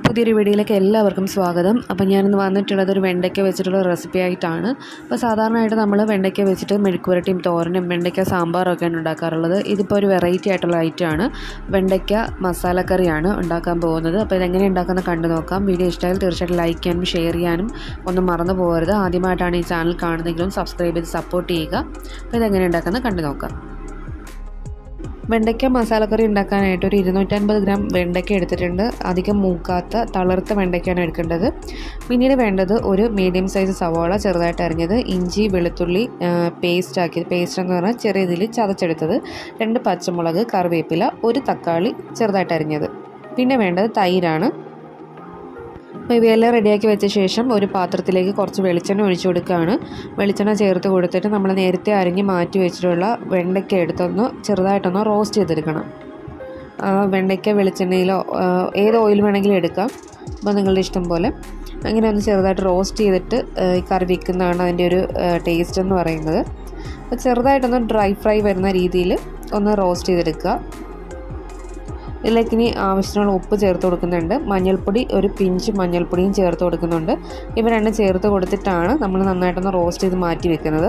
പുതിയൊരു വീഡിയോയിലേക്ക് എല്ലാവർക്കും സ്വാഗതം അപ്പോൾ ഞാനിന്ന് വന്നിട്ടുള്ളത് ഒരു വെണ്ടയ്ക്ക വെച്ചിട്ടുള്ള റെസിപ്പി ആയിട്ടാണ് അപ്പോൾ സാധാരണയായിട്ട് നമ്മൾ വെണ്ടയ്ക്ക വെച്ചിട്ട് മെഴുക്കുവരട്ടിയും തോരനും വെണ്ടയ്ക്ക സാമ്പാറൊക്കെയാണ് ഉണ്ടാക്കാറുള്ളത് ഇതിപ്പോൾ ഒരു വെറൈറ്റി ആയിട്ടുള്ള ഐറ്റമാണ് വെണ്ടയ്ക്ക മസാലക്കറിയാണ് ഉണ്ടാക്കാൻ പോകുന്നത് അപ്പോൾ ഇതെങ്ങനെ ഉണ്ടാക്കുന്നത് കണ്ടു നോക്കാം വീഡിയോ ഇഷ്ടമായാൽ തീർച്ചയായിട്ടും ലൈക്ക് ചെയ്യാനും ഷെയർ ചെയ്യാനും ഒന്നും മറന്നു പോകരുത് ആദ്യമായിട്ടാണ് ഈ ചാനൽ കാണുന്നതെങ്കിലും സബ്സ്ക്രൈബ് ചെയ്ത് സപ്പോർട്ട് ചെയ്യുക അപ്പോൾ ഇതെങ്ങനെ ഉണ്ടാക്കുന്നത് കണ്ടു നോക്കാം വെണ്ടയ്ക്ക മസാലക്കറി ഉണ്ടാക്കാനായിട്ട് ഒരു ഇരുന്നൂറ്റൻപത് ഗ്രാം വെണ്ടയ്ക്ക എടുത്തിട്ടുണ്ട് അധികം മൂക്കാത്ത തളർത്ത വെണ്ടയ്ക്കാണ് എടുക്കേണ്ടത് പിന്നീട് വേണ്ടത് ഒരു മീഡിയം സൈസ് സവാള ചെറുതായിട്ട് അരിഞ്ഞത് ഇഞ്ചി വെളുത്തുള്ളി പേസ്റ്റ് ആക്കിയത് പേസ്റ്റ് എന്ന് പറഞ്ഞാൽ ചെറിയ ഇതിൽ ചതച്ചെടുത്തത് രണ്ട് പച്ചമുളക് കറിവേപ്പില ഒരു തക്കാളി ചെറുതായിട്ട് അരിഞ്ഞത് പിന്നെ വേണ്ടത് തൈരാണ് അപ്പോൾ ഇവയെല്ലാം റെഡിയാക്കി വെച്ച ശേഷം ഒരു പാത്രത്തിലേക്ക് കുറച്ച് വെളിച്ചെണ്ണ ഒഴിച്ചു കൊടുക്കുകയാണ് വെളിച്ചെണ്ണ ചേർത്ത് കൊടുത്തിട്ട് നമ്മൾ നേരത്തെ അരിഞ്ഞ് മാറ്റി വെച്ചിട്ടുള്ള വെണ്ടയ്ക്ക എടുത്തൊന്ന് ചെറുതായിട്ടൊന്ന് റോസ്റ്റ് ചെയ്തെടുക്കണം വെണ്ടയ്ക്ക വെളിച്ചെണ്ണയിലോ ഏത് ഓയിൽ വേണമെങ്കിലും എടുക്കാം അപ്പോൾ നിങ്ങളുടെ ഇഷ്ടം പോലെ അങ്ങനെ ഒന്ന് ചെറുതായിട്ട് റോസ്റ്റ് ചെയ്തിട്ട് കറി വെക്കുന്നതാണ് അതിൻ്റെ ഒരു ടേസ്റ്റ് എന്ന് പറയുന്നത് അപ്പോൾ ചെറുതായിട്ടൊന്ന് ഡ്രൈ ഫ്രൈ വരുന്ന രീതിയിൽ ഒന്ന് റോസ്റ്റ് ചെയ്തെടുക്കുക ഇതിലേക്ക് ഇനി ആവശ്യത്തിനുള്ള ഉപ്പ് ചേർത്ത് കൊടുക്കുന്നുണ്ട് മഞ്ഞൾപ്പൊടി ഒരു പിഞ്ച് മഞ്ഞൾപ്പൊടിയും ചേർത്ത് കൊടുക്കുന്നുണ്ട് ഇവ രണ്ടും ചേർത്ത് കൊടുത്തിട്ടാണ് നമ്മൾ നന്നായിട്ടൊന്ന് റോസ്റ്റ് ചെയ്ത് മാറ്റി വെക്കുന്നത്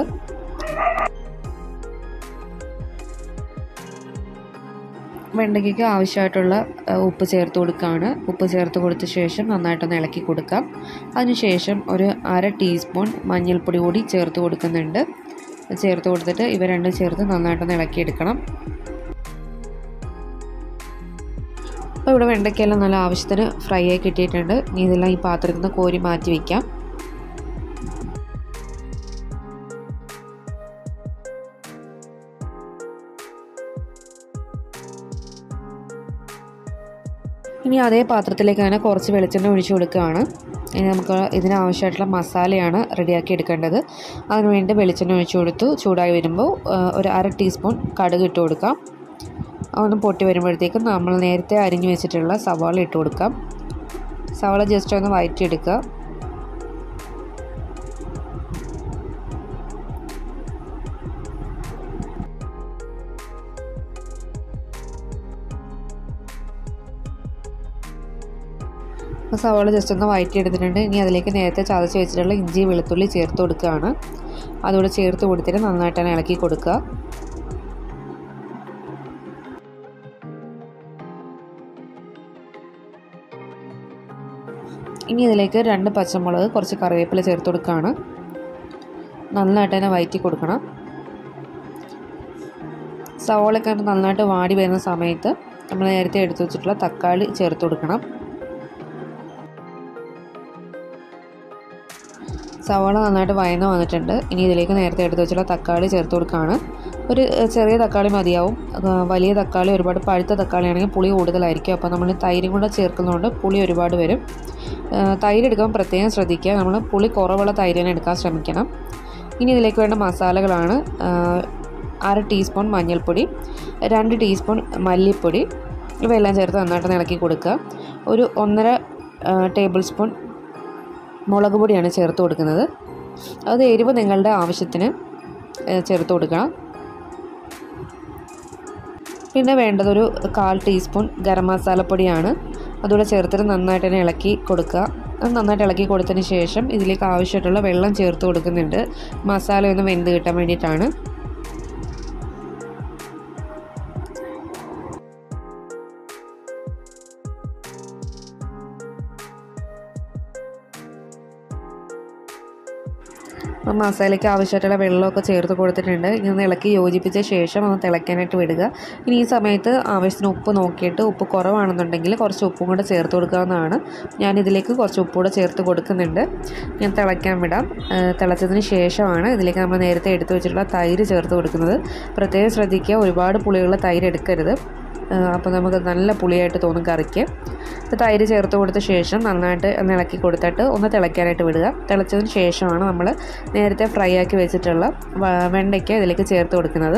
വെണ്ടയ്ക്ക് ആവശ്യമായിട്ടുള്ള ഉപ്പ് ചേർത്ത് കൊടുക്കുകയാണ് ഉപ്പ് ചേർത്ത് കൊടുത്ത ശേഷം നന്നായിട്ടൊന്ന് ഇളക്കി കൊടുക്കാം അതിനുശേഷം ഒരു അര ടീസ്പൂൺ മഞ്ഞൾപ്പൊടി കൂടി ചേർത്ത് കൊടുക്കുന്നുണ്ട് ചേർത്ത് കൊടുത്തിട്ട് ഇവ രണ്ടും ചേർത്ത് നന്നായിട്ടൊന്ന് ഇളക്കിയെടുക്കണം അപ്പോൾ ഇവിടെ വെണ്ടയ്ക്കെല്ലാം നല്ല ആവശ്യത്തിന് ഫ്രൈ ആയി കിട്ടിയിട്ടുണ്ട് ഇനി ഇതെല്ലാം ഈ പാത്രത്തിൽ നിന്ന് കോരി മാറ്റി വയ്ക്കാം ഇനി അതേ പാത്രത്തിലേക്ക് തന്നെ കുറച്ച് വെളിച്ചെണ്ണ ഒഴിച്ചു കൊടുക്കുകയാണ് ഇനി നമുക്ക് ഇതിനാവശ്യമായിട്ടുള്ള മസാലയാണ് റെഡിയാക്കി എടുക്കേണ്ടത് അതിനുവേണ്ടി വെളിച്ചെണ്ണ ഒഴിച്ചു കൊടുത്തു ചൂടായി വരുമ്പോൾ ഒരു അര ടീസ്പൂൺ കടുക് ഇട്ട് കൊടുക്കാം ഒന്ന് പൊട്ടി വരുമ്പോഴത്തേക്കും നമ്മൾ നേരത്തെ അരിഞ്ഞു വെച്ചിട്ടുള്ള സവാള ഇട്ട് കൊടുക്കാം സവാള ജസ്റ്റ് ഒന്ന് വഴറ്റിയെടുക്കുക അപ്പോൾ സവാള ജസ്റ്റ് ഒന്ന് വഴറ്റിയെടുത്തിട്ടുണ്ട് ഇനി അതിലേക്ക് നേരത്തെ ചതച്ച് വെച്ചിട്ടുള്ള ഇഞ്ചി വെളുത്തുള്ളി ചേർത്ത് കൊടുക്കുകയാണ് അതുകൂടെ ചേർത്ത് കൊടുത്തിട്ട് നന്നായിട്ട് തന്നെ ഇളക്കി കൊടുക്കുക ഇനി ഇതിലേക്ക് രണ്ട് പച്ചമുളക് കുറച്ച് കറിവേപ്പില ചേർത്ത് കൊടുക്കുകയാണ് നന്നായിട്ട് തന്നെ വയറ്റി കൊടുക്കണം സവോളയൊക്കെ നന്നായിട്ട് വാടി വരുന്ന സമയത്ത് നമ്മൾ നേരത്തെ എടുത്തു വെച്ചിട്ടുള്ള തക്കാളി ചേർത്ത് കൊടുക്കണം സവാള നന്നായിട്ട് വയന്ന് വന്നിട്ടുണ്ട് ഇനി ഇതിലേക്ക് നേരത്തെ എടുത്ത് വെച്ചുള്ള തക്കാളി ചേർത്ത് കൊടുക്കുകയാണ് ഒരു ചെറിയ തക്കാളി മതിയാവും വലിയ തക്കാളി ഒരുപാട് പഴുത്ത തക്കാളി ആണെങ്കിൽ പുളി കൂടുതലായിരിക്കും അപ്പോൾ നമ്മൾ തൈരും കൂടെ ചേർക്കുന്നതുകൊണ്ട് പുളി ഒരുപാട് വരും തൈര് എടുക്കുമ്പോൾ പ്രത്യേകം ശ്രദ്ധിക്കുക നമ്മൾ പുളി കുറവുള്ള തൈര് തന്നെ എടുക്കാൻ ശ്രമിക്കണം ഇനി ഇതിലേക്ക് വേണ്ട മസാലകളാണ് അര ടീസ്പൂൺ മഞ്ഞൾപ്പൊടി രണ്ട് ടീസ്പൂൺ മല്ലിപ്പൊടി ഇവയെല്ലാം ചേർത്ത് നന്നായിട്ട് ഇളക്കി കൊടുക്കുക ഒരു ഒന്നര ടേബിൾ സ്പൂൺ മുളക് പൊടിയാണ് ചേർത്ത് കൊടുക്കുന്നത് അത് എരിവ് നിങ്ങളുടെ ആവശ്യത്തിന് ചേർത്ത് കൊടുക്കണം പിന്നെ വേണ്ടതൊരു കാൽ ടീസ്പൂൺ ഗരം മസാലപ്പൊടിയാണ് അതുകൂടെ ചേർത്തിട്ട് നന്നായിട്ട് തന്നെ ഇളക്കി കൊടുക്കുക അത് നന്നായിട്ട് ഇളക്കി കൊടുത്തതിന് ശേഷം ഇതിലേക്ക് ആവശ്യമായിട്ടുള്ള വെള്ളം ചേർത്ത് കൊടുക്കുന്നുണ്ട് മസാല ഒന്ന് വെന്ത് കിട്ടാൻ വേണ്ടിയിട്ടാണ് അപ്പോൾ മസാലയ്ക്ക് ആവശ്യമായിട്ടുള്ള വെള്ളമൊക്കെ ചേർത്ത് കൊടുത്തിട്ടുണ്ട് ഇനി ഒന്ന് ഇളക്കി യോജിപ്പിച്ച ശേഷം ഒന്ന് തിളയ്ക്കാനായിട്ട് വിടുക ഇനി ഈ സമയത്ത് ആവശ്യത്തിന് ഉപ്പ് നോക്കിയിട്ട് ഉപ്പ് കുറവാണെന്നുണ്ടെങ്കിൽ കുറച്ച് ഉപ്പും കൂടെ ചേർത്ത് കൊടുക്കാവുന്നതാണ് ഞാൻ ഇതിലേക്ക് കുറച്ച് ഉപ്പ് കൂടെ ചേർത്ത് കൊടുക്കുന്നുണ്ട് ഞാൻ തിളയ്ക്കാൻ വിടാം തിളച്ചതിന് ശേഷമാണ് ഇതിലേക്ക് നമ്മൾ നേരത്തെ എടുത്തു വെച്ചിട്ടുള്ള തൈര് ചേർത്ത് കൊടുക്കുന്നത് പ്രത്യേകം ശ്രദ്ധിക്കുക ഒരുപാട് പുളിയുള്ള തൈര് എടുക്കരുത് അപ്പോൾ നമുക്ക് നല്ല പുളിയായിട്ട് തോന്നും കറിക്ക് അപ്പോൾ തൈര് ചേർത്ത് കൊടുത്ത ശേഷം നന്നായിട്ട് ഒന്ന് ഇളക്കി കൊടുത്തിട്ട് ഒന്ന് തിളയ്ക്കാനായിട്ട് വിടുക തിളച്ചതിന് ശേഷമാണ് നമ്മൾ നേരത്തെ ഫ്രൈ ആക്കി വെച്ചിട്ടുള്ള വെണ്ടയ്ക്ക ഇതിലേക്ക് ചേർത്ത് കൊടുക്കുന്നത്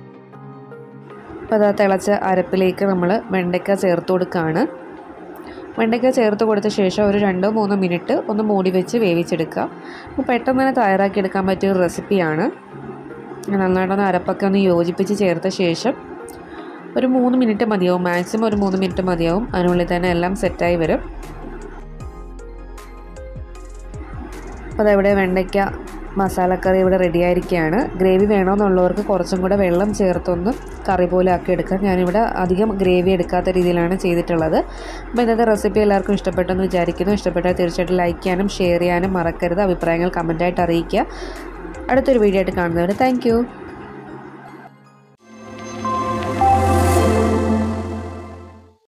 അപ്പോൾ അത് തിളച്ച അരപ്പിലേക്ക് നമ്മൾ വെണ്ടയ്ക്ക ചേർത്ത് കൊടുക്കുകയാണ് വെണ്ടയ്ക്ക ചേർത്ത് കൊടുത്ത ശേഷം ഒരു രണ്ടോ മൂന്നോ മിനിറ്റ് ഒന്ന് മൂടി വെച്ച് വേവിച്ചെടുക്കുക അപ്പോൾ പെട്ടെന്ന് തന്നെ തയ്യാറാക്കി എടുക്കാൻ പറ്റിയ ഒരു റെസിപ്പിയാണ് നന്നായിട്ടൊന്ന് അരപ്പൊക്കെ ഒന്ന് യോജിപ്പിച്ച് ചേർത്ത ശേഷം ഒരു മൂന്ന് മിനിറ്റ് മതിയാവും മാക്സിമം ഒരു മൂന്ന് മിനിറ്റ് മതിയാവും അതിനുള്ളിൽ തന്നെ എല്ലാം സെറ്റായി വരും അപ്പോൾ അതവിടെ വെണ്ടയ്ക്ക മസാലക്കറി ഇവിടെ റെഡി ആയിരിക്കുകയാണ് ഗ്രേവി വേണമെന്നുള്ളവർക്ക് കുറച്ചും കൂടെ വെള്ളം ചേർത്തൊന്ന് കറി പോലെ ആക്കി എടുക്കാം ഞാനിവിടെ അധികം ഗ്രേവി എടുക്കാത്ത രീതിയിലാണ് ചെയ്തിട്ടുള്ളത് അപ്പോൾ ഇന്നത്തെ റെസിപ്പി എല്ലാവർക്കും ഇഷ്ടപ്പെട്ടെന്ന് വിചാരിക്കുന്നു ഇഷ്ടപ്പെട്ടാൽ തീർച്ചയായിട്ടും ലൈക്ക് ചെയ്യാനും ഷെയർ ചെയ്യാനും മറക്കരുത് അഭിപ്രായങ്ങൾ കമൻറ്റായിട്ട് അറിയിക്കുക അടുത്തൊരു വീഡിയോ ആയിട്ട് കാണുന്നവരെ താങ്ക്